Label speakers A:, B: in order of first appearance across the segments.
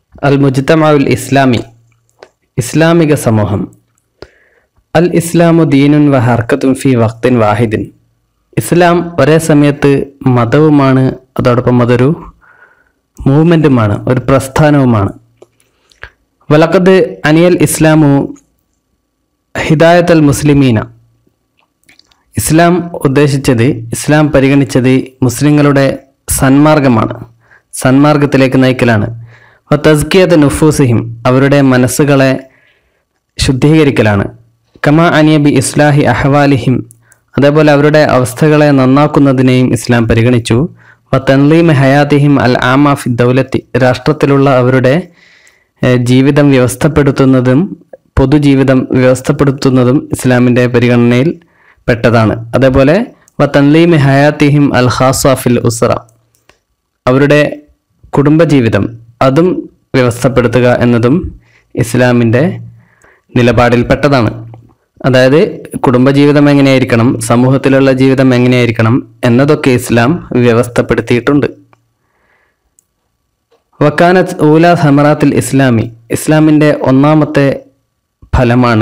A: അൽ മുജ്തമാഉൽ ഇസ്ലാമി ഇസ്ലാമിക സമൂഹം അൽ ഇസ്ലാമു ദീനുൻ വ ഹർക്കത്തും ഫി വക്തിൻ വാഹിദിൻ ഇസ്ലാം ഒരേ സമയത്ത് മതവുമാണ് അതോടൊപ്പം അതൊരു മൂവ്മെൻറ്റുമാണ് ഒരു പ്രസ്ഥാനവുമാണ് വലക്കത് അനിയൽ ഇസ്ലാമു ഹിദായത്ത് അൽ മുസ്ലിമീന ഇസ്ലാം ഉദ്ദേശിച്ചത് ഇസ്ലാം പരിഗണിച്ചത് മുസ്ലിങ്ങളുടെ സന്മാർഗമാണ് സന്മാർഗത്തിലേക്ക് നയിക്കലാണ് തസ്കിയത്ത് നുഫൂസിഹിം അവരുടെ മനസ്സുകളെ ശുദ്ധീകരിക്കലാണ് കമ അനിയബി ഇസ്ലാഹി അഹ്വാലിഹിം അതേപോലെ അവരുടെ അവസ്ഥകളെ നന്നാക്കുന്നതിനെയും ഇസ്ലാം പരിഗണിച്ചു വ തൻലീം ഹയാത്തിഹിം അൽ ആമാഫി ദൗലത്തി രാഷ്ട്രത്തിലുള്ള അവരുടെ ഏഹ്, ജീവിതം വ്യവസ്ഥപ്പെടുത്തുന്നതും പൊതുജീവിതം വ്യവസ്ഥപ്പെടുത്തുന്നതും ഇസ്ലാമിൻ്റെ പരിഗണനയിൽ പെട്ടതാണ് അതേപോലെ വ തൻലീം ഹയാത്തിഹിം അൽ ഖാസാഫിൽ ഉസ്ര അവരുടെ കുടുംബജീവിതം അതും വ്യവസ്ഥപ്പെടുത്തുക എന്നതും ഇസ്ലാമിൻ്റെ നിലപാടിൽപ്പെട്ടതാണ് അതായത് കുടുംബജീവിതം എങ്ങനെയായിരിക്കണം സമൂഹത്തിലുള്ള ജീവിതം എങ്ങനെയായിരിക്കണം എന്നതൊക്കെ ഇസ്ലാം വ്യവസ്ഥപ്പെടുത്തിയിട്ടുണ്ട് വക്കാനത്ത് ഊല സമറാത്തിൽ ഇസ്ലാമി ഇസ്ലാമിൻ്റെ ഒന്നാമത്തെ ഫലമാണ്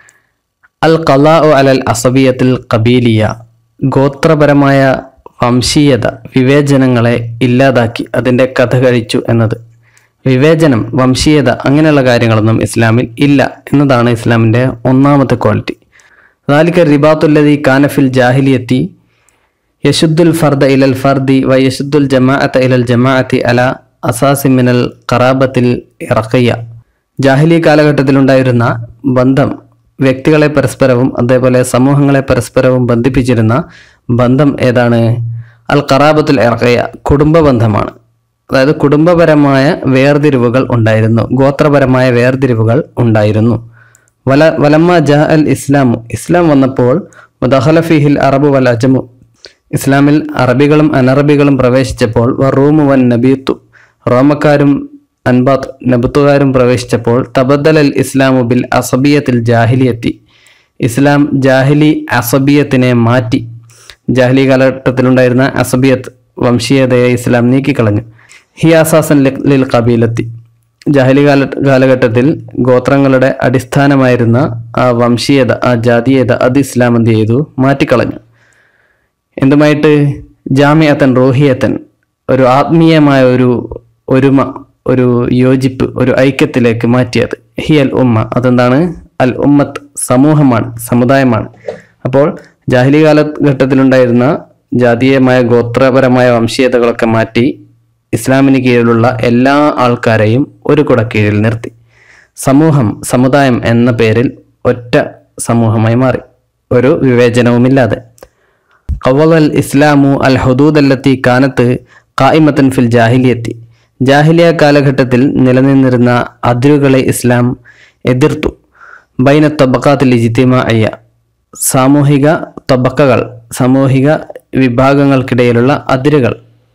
A: അൽ ഖലാ അലൽ അസബിയത്തിൽ കബീലിയ ഗോത്രപരമായ വംശീയത വിവേചനങ്ങളെ ഇല്ലാതാക്കി അതിൻ്റെ കഥ കഴിച്ചു എന്നത് വിവേചനം വംശീയത അങ്ങനെയുള്ള കാര്യങ്ങളൊന്നും ഇസ്ലാമിൽ ഇല്ല എന്നതാണ് ഇസ്ലാമിൻ്റെ ഒന്നാമത്തെ ക്വാളിറ്റി ذلك الرباط الذي كان في الجاهلية يشد الفرد إلى الفرد ويشد الجماعة إلى الجماعة على أساس من القرابة الإرقية ജാഹിലി കാലഘട്ടത്തിലുണ്ടായിരുന്ന ബന്ധം വ്യക്തികളെ പരസ്പരവും അതേപോലെ സമൂഹങ്ങളെ പരസ്പരവും ബന്ധിപ്പിച്ചിരുന്ന ബന്ധം ഏതാണ് അൽ ഖറാബത്തുൽ ഇറക്കയ കുടുംബ ബന്ധമാണ് അതായത് കുടുംബപരമായ വേർതിരിവുകൾ ഉണ്ടായിരുന്നു ഗോത്രപരമായ വേർതിരിവുകൾ ഉണ്ടായിരുന്നു വല വലമ്മ ജാ അൽ ഇസ്ലാമു ഇസ്ലാം വന്നപ്പോൾ മുദഹല ഫിഹിൽ അറബ് വൽ അജമു ഇസ്ലാമിൽ അറബികളും അനറബികളും പ്രവേശിച്ചപ്പോൾ വ റൂമു വൻ നബീത്തു റോമക്കാരും അൻബാത്ത് നബുത്തുകാരും പ്രവേശിച്ചപ്പോൾ തബദ്ദൽ അൽ ഇസ്ലാമു ബിൽ അസബിയത്തിൽ ജാഹിലിയെത്തി ഇസ്ലാം ജാഹിലി അസബിയത്തിനെ മാറ്റി ജാഹിലി കാലഘട്ടത്തിലുണ്ടായിരുന്ന അസബിയത്ത് വംശീയതയെ ഇസ്ലാം നീക്കിക്കളഞ്ഞു ഹി അസാസൻ ലിൽ- ലിൽ കബീലത്തി ജാഹിലി കാല കാലഘട്ടത്തിൽ ഗോത്രങ്ങളുടെ അടിസ്ഥാനമായിരുന്ന ആ വംശീയത ആ ജാതീയത അത് ഇസ്ലാം എന്ത് ചെയ്തു മാറ്റിക്കളഞ്ഞു എന്തുമായിട്ട് ജാമിയത്തൻ റോഹിയത്തൻ ഒരു ആത്മീയമായ ഒരു ഒരുമ ഒരു യോജിപ്പ് ഒരു ഐക്യത്തിലേക്ക് മാറ്റിയത് ഹി അൽ ഉമ്മ അതെന്താണ് അൽ ഉമ്മത്ത് സമൂഹമാണ് സമുദായമാണ് അപ്പോൾ ജാഹിലി കാലഘട്ടത്തിലുണ്ടായിരുന്ന ജാതീയമായ ഗോത്രപരമായ വംശീയതകളൊക്കെ മാറ്റി ഇസ്ലാമിന് കീഴിലുള്ള എല്ലാ ആൾക്കാരെയും ഒരു കുട കീഴിൽ നിർത്തി സമൂഹം സമുദായം എന്ന പേരിൽ ഒറ്റ സമൂഹമായി മാറി ഒരു വിവേചനവുമില്ലാതെ കവൽ ഇസ്ലാമു അൽ ഹുദൂദ് അല്ലത്തി കാനത്ത് കായിമത്തൻ ഫിൽ ജാഹിലിയത്തി ജാഹിലിയ കാലഘട്ടത്തിൽ നിലനിന്നിരുന്ന അതിരുകളെ ഇസ്ലാം എതിർത്തു ബൈന തബക്കാത്തിൽ ഇജിത്തിമ അയ്യ സാമൂഹിക തബക്കകൾ സാമൂഹിക വിഭാഗങ്ങൾക്കിടയിലുള്ള അതിരുകൾ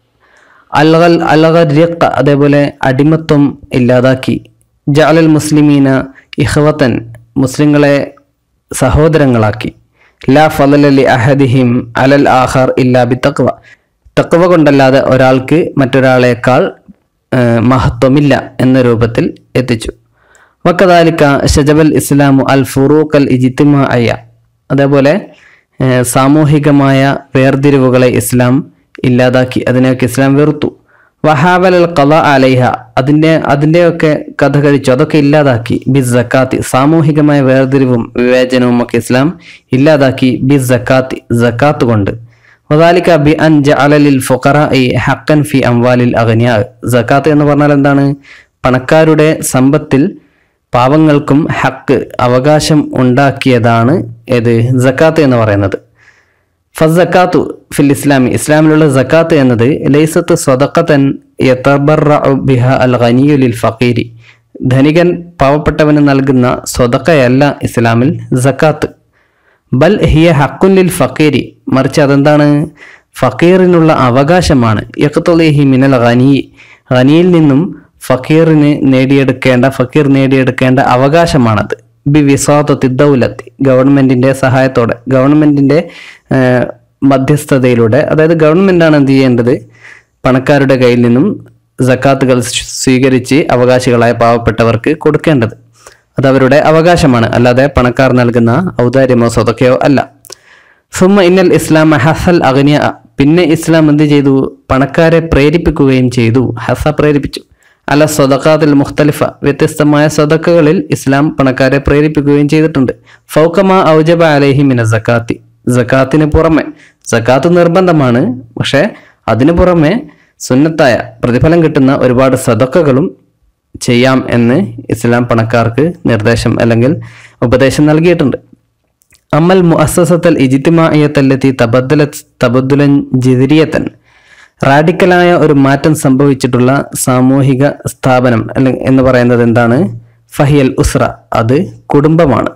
A: അൽഗൽ അൽഗരിഖ അതേപോലെ അടിമത്വം ഇല്ലാതാക്കി ജഅലൽ മുസ്ലിമീന ഇഹ്വത്തൻ മുസ്ലിങ്ങളെ സഹോദരങ്ങളാക്കി ലാ ഫലലി അഹദിഹിം അലൽ ആഹാർ ഇല്ലാ ബി തക്വ തക്വ കൊണ്ടല്ലാതെ ഒരാൾക്ക് മറ്റൊരാളേക്കാൾ ആ, മഹത്വമില്ല എന്ന രൂപത്തിൽ എത്തിച്ചു വക്കദാലിക്ക ഷജബൽ ഇസ്ലാമു അൽ ഫുറൂഖ് അൽ ഇജിത്തിമ അയ്യ അതേപോലെ ആ, സാമൂഹികമായ വേർതിരിവുകളെ ഇസ്ലാം ഇല്ലാതാക്കി അതിനെയൊക്കെ ഇസ്ലാം വെറുത്തു വഹാവൽ അൽ ഖല അലൈഹ അതിൻ്റെ അതിൻ്റെയൊക്കെ കഥ കഴിച്ചു അതൊക്കെ ഇല്ലാതാക്കി ബി സക്കാത്തി സാമൂഹികമായ വേർതിരിവും വിവേചനവും ഒക്കെ ഇസ്ലാം ഇല്ലാതാക്കി ബി സക്കാത്തി സക്കാത്ത് കൊണ്ട് വദാലിക ബി അൻ ജഅലലിൽ ഫുഖറാഇ ഹഖൻ ഫി അംവാലിൽ അഗ്നിയാ സക്കാത്ത് എന്ന് പറഞ്ഞാൽ എന്താണ് പണക്കാരുടെ സമ്പത്തിൽ പാവങ്ങൾക്കും ഹക്ക് അവകാശം ഉണ്ടാക്കിയതാണ് ഏത് സക്കാത്ത് എന്ന് പറയുന്നത് ഫസക്കാത്തു ഫിൽ ഇസ്ലാമി ഇസ്ലാമിലുള്ള സക്കാത്ത് എന്നത് ലൈസത്ത് സ്വതക്കത്തൻ യതബറഉ ബിഹ അൽ ഖനിയു ലിൽ ഫഖീരി ധനികൻ പാവപ്പെട്ടവന് നൽകുന്ന സ്വതക്കയല്ല ഇസ്ലാമിൽ സക്കാത്ത് ബൽ ഹിയ ഹക്കുൻ ലിൽ ഫക്കീരി മറിച്ച് അതെന്താണ് ഫക്കീറിനുള്ള അവകാശമാണ് യഖ്തുലിഹി മിനൽ ഖനി ഖനിയിൽ നിന്നും ഫക്കീറിന് നേടിയെടുക്കേണ്ട ഫക്കീർ നേടിയെടുക്കേണ്ട അവകാശമാണത് ബി വിസാത്തത്തി ദൗലത്തി ഗവൺമെന്റിന്റെ സഹായത്തോടെ ഗവൺമെന്റിന്റെ മധ്യസ്ഥതയിലൂടെ അതായത് ഗവൺമെന്റാണ് എന്ത് ചെയ്യേണ്ടത് പണക്കാരുടെ കയ്യിൽ നിന്നും സക്കാത്തുകൾ സ്വീകരിച്ച് അവകാശികളായ പാവപ്പെട്ടവർക്ക് കൊടുക്കേണ്ടത് അത് അവരുടെ അവകാശമാണ് അല്ലാതെ പണക്കാർ നൽകുന്ന ഔദാര്യമോ സ്വതക്കയോ അല്ല സുമ ഇന്നൽ ഇസ്ലാം ഹസൽ അഗ്നിയ പിന്നെ ഇസ്ലാം എന്ത് ചെയ്തു പണക്കാരെ പ്രേരിപ്പിക്കുകയും ചെയ്തു ഹസ പ്രേരിപ്പിച്ചു അല സ്വതക്കാത്തിൽ മുഖ്തലിഫ വ്യത്യസ്തമായ സ്വതക്കകളിൽ ഇസ്ലാം പണക്കാരെ പ്രേരിപ്പിക്കുകയും ചെയ്തിട്ടുണ്ട് ഫൗക്കമ ഔജബ അലൈഹി മിന സക്കാത്തി സക്കാത്തിന് പുറമെ സക്കാത്ത് നിർബന്ധമാണ് പക്ഷെ അതിനു പുറമെ സുന്നത്തായ പ്രതിഫലം കിട്ടുന്ന ഒരുപാട് സദക്കകളും ചെയ്യാം എന്ന് ഇസ്ലാം പണക്കാർക്ക് നിർദ്ദേശം അല്ലെങ്കിൽ ഉപദേശം നൽകിയിട്ടുണ്ട് അമൽ മുഅസ്സസത്തൽ ഇജിത്തിമായത്തല്ലെത്തി തബദ്ദലത്ത് തബദ്ദുലൻ ജിതിരിയത്തൻ റാഡിക്കലായ ഒരു മാറ്റം സംഭവിച്ചിട്ടുള്ള സാമൂഹിക സ്ഥാപനം അല്ലെങ്കിൽ എന്ന് പറയുന്നത് എന്താണ് ഫഹിയൽ ഉസ്ര അത് കുടുംബമാണ്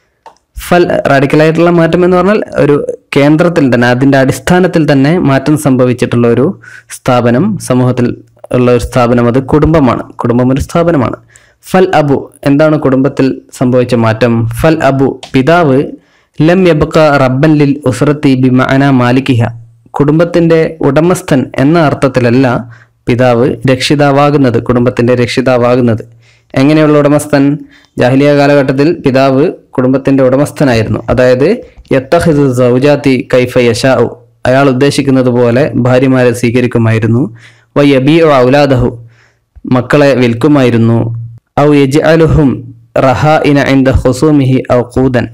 A: ഫൽ റാഡിക്കലായിട്ടുള്ള മാറ്റം എന്ന് പറഞ്ഞാൽ ഒരു കേന്ദ്രത്തിൽ തന്നെ അതിൻ്റെ അടിസ്ഥാനത്തിൽ തന്നെ മാറ്റം സംഭവിച്ചിട്ടുള്ള ഒരു സ്ഥാപനം സമൂഹത്തിൽ ഉള്ള ഒരു സ്ഥാപനം അത് കുടുംബമാണ് കുടുംബം ഒരു സ്ഥാപനമാണ് ഫൽ അബു എന്താണ് കുടുംബത്തിൽ സംഭവിച്ച മാറ്റം ഫൽ അബു പിതാവ് ലം യബക്ക റബ്ബൻ ലിൽ ഉസ്രത്തി ബിമഅന മാലിക്കിഹ കുടുംബത്തിന്റെ ഉടമസ്ഥൻ എന്ന അർത്ഥത്തിലല്ല പിതാവ് രക്ഷിതാവാകുന്നത് കുടുംബത്തിന്റെ രക്ഷിതാവാകുന്നത് എങ്ങനെയുള്ള ഉടമസ്ഥൻ ജാഹിലിയ കാലഘട്ടത്തിൽ പിതാവ് കുടുംബത്തിന്റെ ഉടമസ്ഥനായിരുന്നു അതായത് യത്തഹിദു സൗജാത്തി കൈഫ യശാഉ അയാൾ ഉദ്ദേശിക്കുന്നത് പോലെ ഭാര്യമാരെ സ്വീകരിക്കുമായിരുന്നു വയ്യബി ഔലാദഹു മക്കളെ വിൽക്കുമായിരുന്നു ഔ യജ്അലുഹും റഹ ഇന ഇന്ദ ഹുസൂമിഹി ഔ കൂദൻ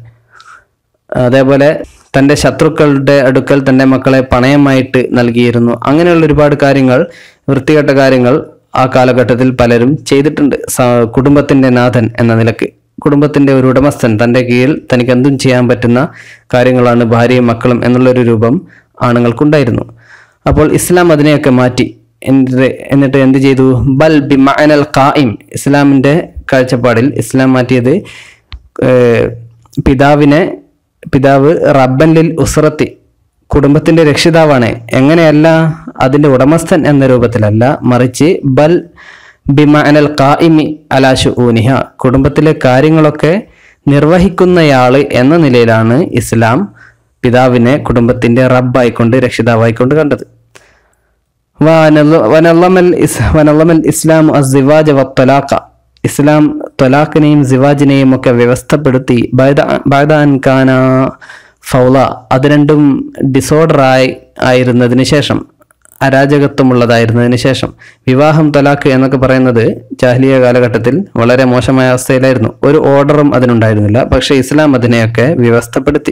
A: അതേപോലെ തൻ്റെ ശത്രുക്കളുടെ അടുക്കൽ തൻ്റെ മക്കളെ പണയമായിട്ട് നൽകിയിരുന്നു അങ്ങനെയുള്ള ഒരുപാട് കാര്യങ്ങൾ വൃത്തികെട്ട കാര്യങ്ങൾ ആ കാലഘട്ടത്തിൽ പലരും ചെയ്തിട്ടുണ്ട് സ- കുടുംബത്തിന്റെ നാഥൻ എന്ന നിലക്ക് കുടുംബത്തിന്റെ ഒരു ഉടമസ്ഥൻ തൻ്റെ കീഴിൽ തനിക്ക് എന്തും ചെയ്യാൻ പറ്റുന്ന കാര്യങ്ങളാണ് ഭാര്യയും മക്കളും എന്നുള്ളൊരു രൂപം ആണുങ്ങൾക്കുണ്ടായിരുന്നു അപ്പോൾ ഇസ്ലാം അതിനെയൊക്കെ മാറ്റി എന്നിട്ട് എന്നിട്ട് എന്ത് ചെയ്തു ബൽ ബി മഅനൽ ഖായിം ഇസ്ലാമിന്റെ കാഴ്ചപ്പാടിൽ ഇസ്ലാം മാറ്റിയത് ഏഹ്, പിതാവിനെ പിതാവ് റബ്ബൻലിൽ ഉസ്രത്തി കുടുംബത്തിന്റെ രക്ഷിതാവാണ് എങ്ങനെയല്ല അതിന്റെ ഉടമസ്ഥൻ എന്ന രൂപത്തിലല്ല മറിച്ച് ബൽ ബിമഅനൽ ഖായിമി അലാശു ഊനിഹ കുടുംബത്തിലെ കാര്യങ്ങളൊക്കെ നിർവഹിക്കുന്നയാള് എന്ന നിലയിലാണ് ഇസ്ലാം പിതാവിനെ കുടുംബത്തിന്റെ റബ്ബായിക്കൊണ്ട് രക്ഷിതാവായിക്കൊണ്ട് കണ്ടത് വനല്ല- വനല്ലമൽ ഇസ്- വനല്ലമൽ ഇസ്ലാം അസിവാജ വത്തലാഖ ഇസ്ലാം തൊലാഖിനെയും സിവാജിനെയും ഒക്കെ വ്യവസ്ഥപ്പെടുത്തി ബൈദ- ബൈദ അൻ കാന ഫൗള അത് രണ്ടും ഡിസോർഡറായി ആയിരുന്നതിന് ശേഷം അരാജകത്വമുള്ളതായിരുന്നതിന് ശേഷം വിവാഹം തൊലാഖ് എന്നൊക്കെ പറയുന്നത് ജാഹ്ലിയ കാലഘട്ടത്തിൽ വളരെ മോശമായ അവസ്ഥയിലായിരുന്നു ഒരു ഓർഡറും അതിനുണ്ടായിരുന്നില്ല പക്ഷേ ഇസ്ലാം അതിനെയൊക്കെ വ്യവസ്ഥപ്പെടുത്തി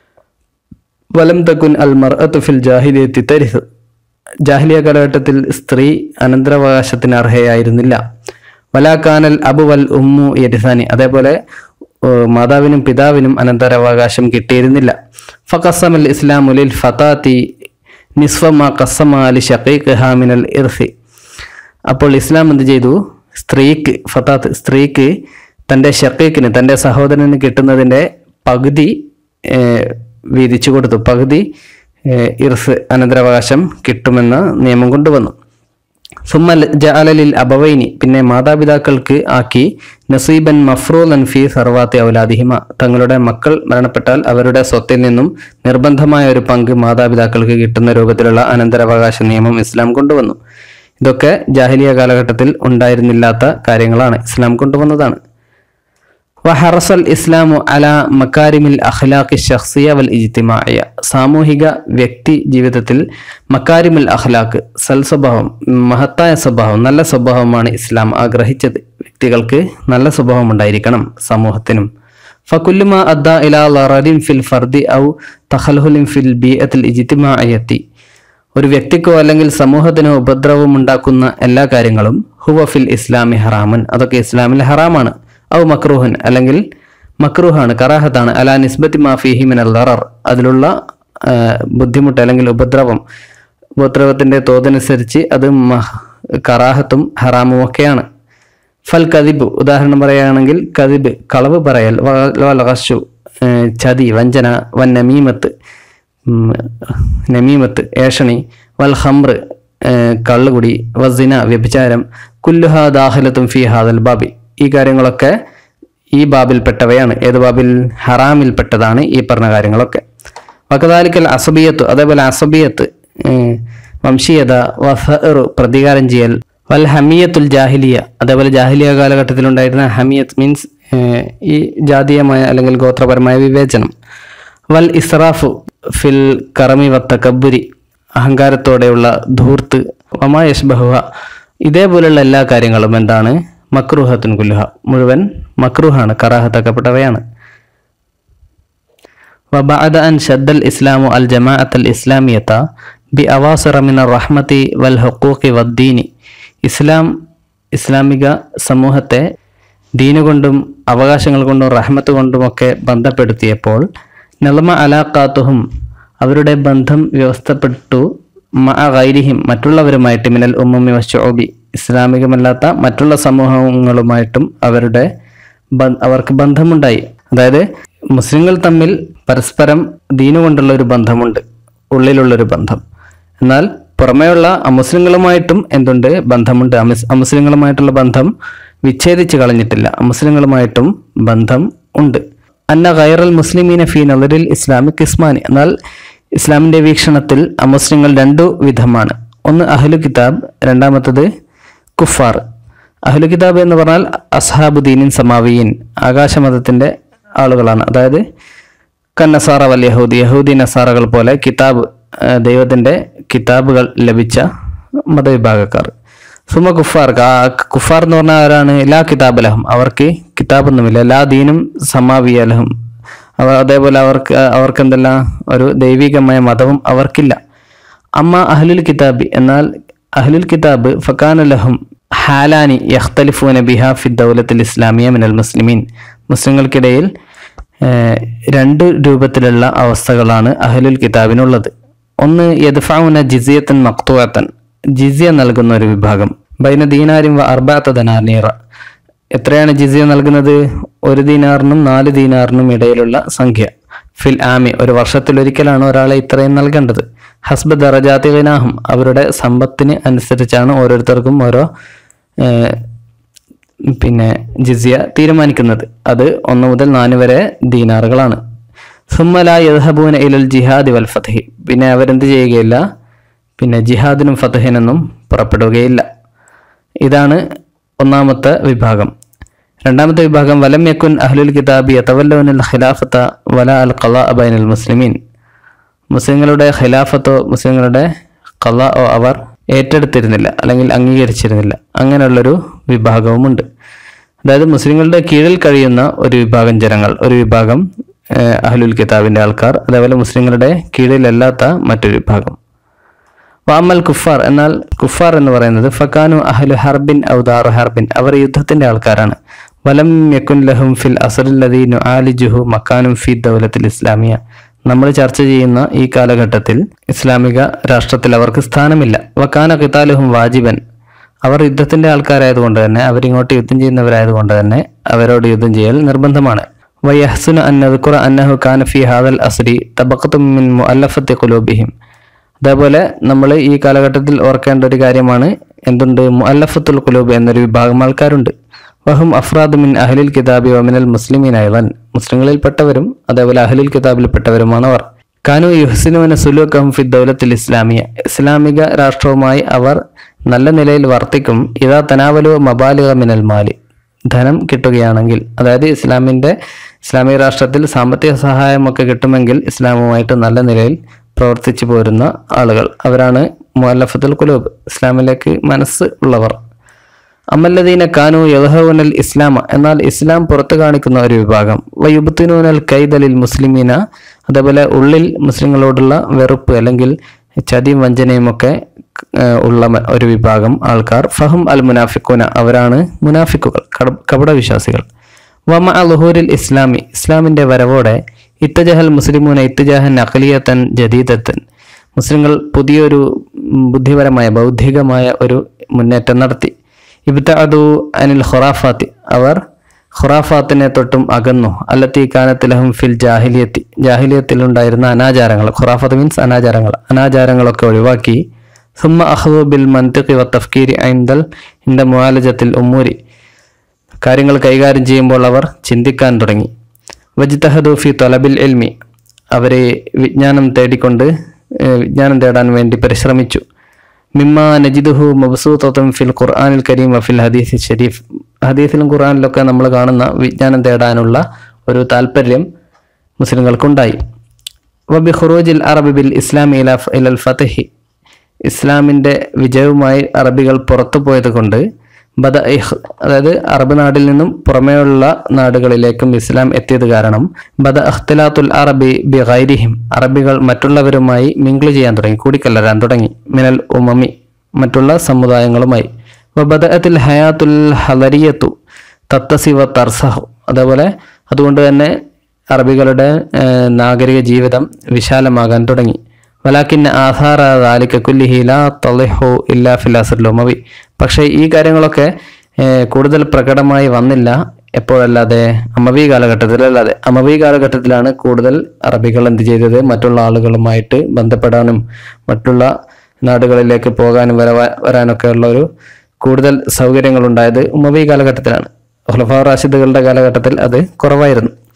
A: വലം തക്കുൻ അൽ മർഅത്തു ഫിൽ ജാഹിലിയത്തി തരിഹ് ജാഹിലിയ കാലഘട്ടത്തിൽ സ്ത്രീ അനന്തരാവകാശത്തിന് അർഹയായിരുന്നില്ല വലാക്കാനൽ അബു വൽ ഉമ്മു യരിസാനി അതേപോലെ ഏഹ്, മാതാവിനും പിതാവിനും അനന്തരാവകാശം കിട്ടിയിരുന്നില്ല ഫഖസമൽ ഇസ്ലാമുലിൽ ഫതാത്തി നിസ്ഫമ കസമ അലി ഷഖീഖ് ഹാമിനൽ ഇർഫി അപ്പോൾ ഇസ്ലാം എന്ത് ചെയ്തു സ്ത്രീക്ക് ഫത്താത്ത് സ്ത്രീക്ക് തൻ്റെ ഷക്കീക്കിന് തൻ്റെ സഹോദരന് കിട്ടുന്നതിൻ്റെ പകുതി ഏഹ്, വീതിച്ചു കൊടുത്തു പകുതി ഏഹ്, ഇർസ് അനന്തരാവകാശം കിട്ടുമെന്ന നിയമം കൊണ്ടുവന്നു സുമ്മ ജഅലലിൽ അബവൈനി പിന്നെ മാതാപിതാക്കൾക്ക് ആക്കി നസീബൻ മഫ്റൂലൻ ഫി സർവാത്തി ഔലാദിഹിമ തങ്ങളുടെ മക്കൾ മരണപ്പെട്ടാൽ അവരുടെ സ്വത്തിൽ നിന്നും നിർബന്ധമായ ഒരു പങ്ക് മാതാപിതാക്കൾക്ക് കിട്ടുന്ന രൂപത്തിലുള്ള അനന്തരാവകാശ നിയമം ഇസ്ലാം കൊണ്ടുവന്നു ഇതൊക്കെ ജാഹിലിയ കാലഘട്ടത്തിൽ ഉണ്ടായിരുന്നില്ലാത്ത കാര്യങ്ങളാണ് ഇസ്ലാം കൊണ്ടുവന്നതാണ് വഹറസൽ ഇസ്ലാമു അല മക്കാരിമിൽ അഖ്ലാഖി ഷഖ്സിയ വൽ ഇജ്തിമാഇയ സാമൂഹിക വ്യക്തി ജീവിതത്തിൽ മക്കാരിമുൽ അഖ്ലാഖ് സൽ സ്വഭാവം മഹത്തായ സ്വഭാവം നല്ല സ്വഭാവമാണ് ഇസ്ലാം ആഗ്രഹിച്ചത് വ്യക്തികൾക്ക് നല്ല സ്വഭാവം ഉണ്ടായിരിക്കണം സമൂഹത്തിനും ഫകുല്ലുമ അദ്ദ ഇലാ ലററിൻ ഫിൽ ഫർദി ഔ തഖൽഹുലിൻ ഫിൽ ബിയത്തിൽ ഇജ്തിമാഇയത്തി ഒരു വ്യക്തിക്കോ അല്ലെങ്കിൽ സമൂഹത്തിനോ ഉപദ്രവം ഉണ്ടാക്കുന്ന എല്ലാ കാര്യങ്ങളും ഹുവ ഫിൽ ഇസ്ലാമി ഹറാമൻ അതൊക്കെ ഇസ്ലാമിൽ ഹറാമാണ് ഔ മക്രൂഹൻ അല്ലെങ്കിൽ മക്രൂഹാണ് കറാഹത്താണ് അലാ നിസ്ബത്തി മാഫിഹി മിൻ അൽ ദറർ അതിലുള്ള ആ, ബുദ്ധിമുട്ട് അല്ലെങ്കിൽ ഉപദ്രവം ഉപദ്രവത്തിന്റെ തോതനുസരിച്ച് അത് മഹ് കറാഹത്തും ഹറാമും ഒക്കെയാണ് ഫൽ കദിബ് ഉദാഹരണം പറയുകയാണെങ്കിൽ കദിബ് കളവ് പറയൽ വ- വൽ ഗശു, ഏ, ചതി വഞ്ചന വൻ നമീമത്ത് ഉം, നമീമത്ത് ഏഷണി വൽ ഹംറ് ഏ, കള്ളുകുടി വസിന വ്യഭിചാരം കുല്ലുഹ ദാഹലത്തും ഫി ഹാദൽ ബാബി ഈ കാര്യങ്ങളൊക്കെ ഈ ബാബിൽപ്പെട്ടവയാണ് ഏത് ബാബിൽ ഹറാമിൽപ്പെട്ടതാണ് ഈ പറഞ്ഞ കാര്യങ്ങളൊക്കെ വക്കതാലിക്കൽ അസബിയത്ത് അതേപോലെ അസബിയത്ത് ഏ, വംശീയത വഫറു പ്രതികാരം ചെയ്യൽ വൽ ഹമിയത്തുൽ ജാഹിലിയ അതേപോലെ ജാഹിലിയ കാലഘട്ടത്തിൽ ഉണ്ടായിരുന്ന ഹമിയത്ത് മീൻസ് ഈ ജാതീയമായ അല്ലെങ്കിൽ ഗോത്രപരമായ വിവേചനം വൽ ഇസ്രാഫു ഫിൽ കറമി വത്തക്കബുരി അഹങ്കാരത്തോടെയുള്ള ധൂർത്ത് വമാ യഷ്ബഹുഹ ഇതേപോലെയുള്ള എല്ലാ കാര്യങ്ങളും എന്താണ് മക്രൂഹത്തുൻ കുല്ലുഹ മുഴുവൻ മക്രൂഹാണ് കറാഹത്താക്കപ്പെട്ടവയാണ് وبعد أن شد الإسلام الجماعة الإسلامية بأواصر من الرحمة والحقوق والدين ഇസ്ലാം ഇസ്ലാമിക സമൂഹത്തെ ദീന് കൊണ്ടും അവകാശങ്ങൾ കൊണ്ടും റഹ്മത്ത് കൊണ്ടുമൊക്കെ ബന്ധപ്പെടുത്തിയപ്പോൾ നിളമ അലാക്കാത്തുഹും അവരുടെ ബന്ധം വ്യവസ്ഥപ്പെട്ടു മഅ ഗൈരിഹിം മറ്റുള്ളവരുമായിട്ട് മിനൽ ഉമ്മി വശോബി ഇസ്ലാമികമല്ലാത്ത മറ്റുള്ള സമൂഹങ്ങളുമായിട്ടും അവരുടെ ബ- അവർക്ക് ബന്ധമുണ്ടായി അതായത് മുസ്ലിങ്ങൾ തമ്മിൽ പരസ്പരം ദീനു കൊണ്ടുള്ള ഒരു ബന്ധമുണ്ട് ഉള്ളിലുള്ളൊരു ബന്ധം എന്നാൽ പുറമേയുള്ള അമുസ്ലിങ്ങളുമായിട്ടും എന്തുണ്ട് ബന്ധമുണ്ട് അമിസ് അമുസ്ലിങ്ങളുമായിട്ടുള്ള ബന്ധം വിച്ഛേദിച്ച് കളഞ്ഞിട്ടില്ല അമുസ്ലിങ്ങളുമായിട്ടും ബന്ധം ഉണ്ട് അന്ന ഗൈറൽ മുസ്ലിമീന ഫീ നദറിൽ ഇസ്ലാമിക് ഇസ്മാനി എന്നാൽ ഇസ്ലാമിന്റെ വീക്ഷണത്തിൽ അമുസ്ലിങ്ങൾ രണ്ടു വിധമാണ് ഒന്ന് അഹ്ലു കിതാബ് രണ്ടാമത്തത് കുഫാർ അഹ്ലു കിതാബ് എന്ന് പറഞ്ഞാൽ അസ്ഹാബുദ്ദീനിൻ സമാവിയീൻ ആകാശമതത്തിന്റെ ആളുകളാണ് അതായത് കന്നസാറ വൽ യഹൂദി യഹൂദി നസാറകൾ പോലെ കിതാബ് ആ, ദൈവത്തിന്റെ കിതാബുകൾ ലഭിച്ച മതവിഭാഗക്കാർ സുമ കുഫാർ ആ കുഫാർ എന്ന് പറഞ്ഞാൽ ആരാണ് ലാ കിതാബ് ലഹം അവർക്ക് കിതാബൊന്നുമില്ല ലാ ദീനും സമാവിയ ലഹം അവ അതേപോലെ അവർക്ക് അവർക്ക് എന്തെല്ലാം ഒരു ദൈവികമായ മതവും അവർക്കില്ല അമ്മ അഹ്ലുൽ കിതാബി എന്നാൽ അഹ്ലുൽ കിതാബ് ഫക്കാന ലഹും ഹാലാനി യഖ്തലിഫൂന ബിഹാ ഫി ദൗലത്തിൽ ഇസ്ലാമിയ മിനൽ മുസ്ലിമീൻ മുസ്ലിങ്ങൾക്കിടയിൽ ഏഹ്, രണ്ട് രൂപത്തിലുള്ള അവസ്ഥകളാണ് അഹ്ലുൽ കിതാബിനുള്ളത് ഒന്ന് യദ്ഫാവുന ജിസിയത്തൻ മക്തുവത്തൻ ജിസിയ നൽകുന്ന ഒരു വിഭാഗം ബൈന ദീനാരിം വ അർബാത്ത ദനാനീറ എത്രയാണ് ജിസിയ നൽകുന്നത് ഒരു ദീനാറിനും നാല് ദീനാറിനും ഇടയിലുള്ള സംഖ്യ ഫിൽ ആമി ഒരു വർഷത്തിലൊരിക്കലാണ് ഒരാളെ ഇത്രയും നൽകേണ്ടത് ഹസ്ബ ദറജാതിനാഹും അവരുടെ സമ്പത്തിന് അനുസരിച്ചാണ് ഓരോരുത്തർക്കും ഓരോ ഏഹ്, പിന്നെ ജിസിയ തീരുമാനിക്കുന്നത് അത് ഒന്ന് മുതൽ നാല് വരെ ദീനാറുകളാണ് സുമ്മല യദ്ഹബൂന ഇലൽ ജിഹാദി വൽ ഫതഹി പിന്നെ അവരെന്ത് ചെയ്യുകയില്ല പിന്നെ ജിഹാദിനും ഫതഹിനൊന്നും പുറപ്പെടുകയില്ല ഇതാണ് ഒന്നാമത്തെ വിഭാഗം രണ്ടാമത്തെ വിഭാഗം വലം യക്കുൻ അഹ്ലുൽ കിതാബി യതവല്ലൗനൽ ഖിലാഫത്ത വല അൽ ഖലാ ബൈനൽ മുസ്ലിമീൻ മുസ്ലിങ്ങളുടെ ഖിലാഫത്തോ മുസ്ലിങ്ങളുടെ ഖലാഓ അവർ ഏറ്റെടുത്തിരുന്നില്ല അല്ലെങ്കിൽ അംഗീകരിച്ചിരുന്നില്ല അങ്ങനെയുള്ളൊരു വിഭാഗവുമുണ്ട് അതായത് മുസ്ലിങ്ങളുടെ കീഴിൽ കഴിയുന്ന ഒരു വിഭാഗം ജനങ്ങൾ ഒരു വിഭാഗം ഏഹ്, അഹ്ലുൽ കിതാബിന്റെ ആൾക്കാർ അതേപോലെ മുസ്ലിങ്ങളുടെ കീഴിലല്ലാത്ത മറ്റൊരു വിഭാഗം വാമൽ കുഫാർ എന്നാൽ കുഫാർ എന്ന് പറയുന്നത് ഫക്കാനു അഹ്ലു ഹർബിൻ ഔദാറു ഹർബിൻ അവർ യുദ്ധത്തിന്റെ ആൾക്കാരാണ് വലം യക്കുൻ ലഹും ഫിൽ അസറുല്ലദീനു ആലിജുഹു മക്കാനും ഫി ദൗലത്തിൽ ഇസ്ലാമിയ നമ്മൾ ചർച്ച ചെയ്യുന്ന ഈ കാലഘട്ടത്തിൽ ഇസ്ലാമിക രാഷ്ട്രത്തിൽ അവർക്ക് സ്ഥാനമില്ല വക്കാന കിതാലുഹും വാജിബൻ അവർ യുദ്ധത്തിന്റെ ആൾക്കാരായതുകൊണ്ട് തന്നെ അവരിങ്ങോട്ട് യുദ്ധം ചെയ്യുന്നവരായതുകൊണ്ട് തന്നെ അവരോട് യുദ്ധം ചെയ്യൽ നിർബന്ധമാണ് വയഹ്സുന അന്നദ്കുറ അന്നഹു കാന ഫി ഹാദൽ അസ്രി തബഖത്തും മിൻ മുഅല്ലഫത്തി ഖുലൂബിഹിം അതേപോലെ നമ്മൾ ഈ കാലഘട്ടത്തിൽ ഓർക്കേണ്ട ഒരു കാര്യമാണ് എന്തുണ്ട് മുഅല്ലഫത്തുൽ ഖുലൂബ് എന്നൊരു വിഭാഗം ആൾക്കാരുണ്ട് വഹും അഫ്രാദ് മിൻ അഹ്ലിൽ കിതാബി വമിനൽ മുസ്ലിമീൻ അയവൻ മുസ്ലിങ്ങളിൽപ്പെട്ടവരും അതേപോലെ അഹ്ലിൽ കിതാബിൽപ്പെട്ടവരുമാണ് അവർ കാനു യുഹ്സിനുവിന സുലൂക്കഹും ഫി ദൗലത്തിൽ ഇസ്ലാമിയ ഇസ്ലാമിക രാഷ്ട്രവുമായി അവർ നല്ല നിലയിൽ വർത്തിക്കും ഇതാ തനാവലു മബാലിക മിനൽ മാലി ധനം കിട്ടുകയാണെങ്കിൽ അതായത് ഇസ്ലാമിന്റെ ഇസ്ലാമിക രാഷ്ട്രത്തിൽ സാമ്പത്തിക സഹായമൊക്കെ കിട്ടുമെങ്കിൽ ഇസ്ലാമുമായിട്ട് നല്ല നിലയിൽ പ്രവർത്തിച്ചു പോരുന്ന ആളുകൾ അവരാണ് മുഅല്ലഫത്തുൽ കുലൂബ് ഇസ്ലാമിലേക്ക് മനസ്സ് ഉള്ളവർ അമല്ലദീന കാനു യദ്ഹൗനൽ ഇസ്ലാമ എന്നാൽ ഇസ്ലാം പുറത്തു കാണിക്കുന്ന ഒരു വിഭാഗം വയുബത്തിനൂനൽ കൈദലിൽ മുസ്ലിമീന അതേപോലെ ഉള്ളിൽ മുസ്ലിങ്ങളോടുള്ള വെറുപ്പ് അല്ലെങ്കിൽ ചതിയും വഞ്ചനയും ഒക്കെ ഏഹ്, ഉള്ള മ- ഒരു വിഭാഗം ആൾക്കാർ ഫഹം അൽ മുനാഫിക്കുന അവരാണ് മുനാഫിക്കുകൾ കട- കപടവിശ്വാസികൾ വമ അലുഹൂരിൽ ഇസ്ലാമി ഇസ്ലാമിന്റെ വരവോടെ ഇത്തജഹൽ മുസ്ലിമൂന ഇത്തജഹൻ അഖലിയത്തൻ ജദീദത്തൻ മുസ്ലിങ്ങൾ പുതിയൊരു ഉം, ബുദ്ധിപരമായ ബൗദ്ധികമായ ഒരു മുന്നേറ്റം നടത്തി ഇബ്തഅദു അനിൽ ഖുറാഫാത്തി അവർ ഖുറാഫാത്തിനെ തൊട്ടും അകന്നു അല്ലത്തി കാനത്തിലഹും ഫിൽ ജാഹിലിയത്തി ജാഹിലിയത്തിലുണ്ടായിരുന്ന അനാചാരങ്ങൾ ഖുറാഫത്ത് മീൻസ് അനാചാരങ്ങൾ അനാചാരങ്ങളൊക്കെ ഒഴിവാക്കി സുമ്മ അഹ്ദു ബിൽ മന്തിഖി വ തഫ്കീരി ഐന്ദൽ ഇന്റെ മുആലജത്തിൽ ഉമ്മൂരി കാര്യങ്ങൾ കൈകാര്യം ചെയ്യുമ്പോൾ അവർ ചിന്തിക്കാൻ തുടങ്ങി വജ്തഹദു ഫി തൊലബിൽ എൽമി അവരെ വിജ്ഞാനം തേടിക്കൊണ്ട് ഏഹ്, വിജ്ഞാനം തേടാൻ വേണ്ടി പരിശ്രമിച്ചു മിമ്മ നജിദുഹു മബ്സൂത്തത്തും ഫിൽ ഖുർആനിൽ കരീം വഫിൽ ഹദീസ് ഷരീഫ് ഹദീസിലും ഖുർആനിലൊക്കെ നമ്മൾ കാണുന്ന വിജ്ഞാനം തേടാനുള്ള ഒരു താല്പര്യം മുസ്ലിങ്ങൾക്കുണ്ടായി വബി ഖുറൂജിൽ അറബി ബിൽ ഇസ്ലാമി ഇല ഇലൽ ഫതഹി ഇസ്ലാമിൻ്റെ വിജയവുമായി അറബികൾ പുറത്തു പോയത് കൊണ്ട് ബദ ഇഹ് അതായത് അറബ് നാട്ടിൽ നിന്നും പുറമേയുള്ള നാടുകളിലേക്കും ഇസ്ലാം എത്തിയത് കാരണം ബദ അഖ്തിലാത്തുൽ അറബി ബി ഗൈരിഹിം അറബികൾ മറ്റുള്ളവരുമായി മിങ്കിൾ ചെയ്യാൻ തുടങ്ങി കൂടിക്കലരാൻ തുടങ്ങി മിനൽ ഉമമി മറ്റുള്ള സമുദായങ്ങളുമായി വബദഅത്തിൽ ഹയാത്തുൽ ഹലരിയത്തു തത്തസിവ തർസഹു അതേപോലെ അതുകൊണ്ട് തന്നെ അറബികളുടെ ഏഹ്, നാഗരിക ജീവിതം വിശാലമാകാൻ തുടങ്ങി വലാക്കിന്ന ആധാര ദാലിക കുല്ലിഹി ലാ തളിഹു ഇല്ലാ ഫിൽ അസ്റിൽ ഉമവി പക്ഷേ ഈ കാര്യങ്ങളൊക്കെ ഏഹ്, കൂടുതൽ പ്രകടമായി വന്നില്ല എപ്പോഴല്ലാതെ അമവി കാലഘട്ടത്തിലല്ലാതെ അമവി കാലഘട്ടത്തിലാണ് കൂടുതൽ അറബികൾ എന്ത് ചെയ്തത് മറ്റുള്ള ആളുകളുമായിട്ട് ബന്ധപ്പെടാനും മറ്റുള്ള നാടുകളിലേക്ക് പോകാനും വരവാ വരാനൊക്കെ ഉള്ള ഒരു കൂടുതൽ സൗകര്യങ്ങൾ ഉണ്ടായത് ഉമവി കാലഘട്ടത്തിലാണ് ഖുലഫാ റാഷിദുകളുടെ കാലഘട്ടത്തിൽ അത് കുറവായിരുന്നു